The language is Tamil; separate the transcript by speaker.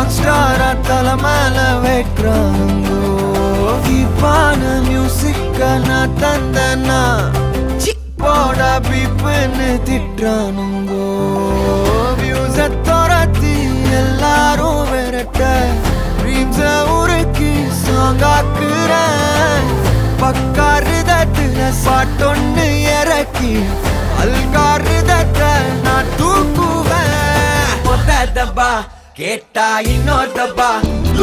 Speaker 1: ராக் ஸ்டார தலை மேல வைக்கிறானுங்கோ கீப்பான மியூசிக்க நான் தந்தனா போட பீப்புன்னு திட்டுறானுங்கோ வியூஸ துரத்தி எல்லாரும் விரட்ட ட்ரீம்ஸ உருக்கி சாங்காக்குறேன் பக்காருதத்துல பாட்டொன்னு இறக்கி அல்காருதத்தை நான் தூக்குவேன் மொத்த டப்பா கேட்டா இன்னொரு டப்பா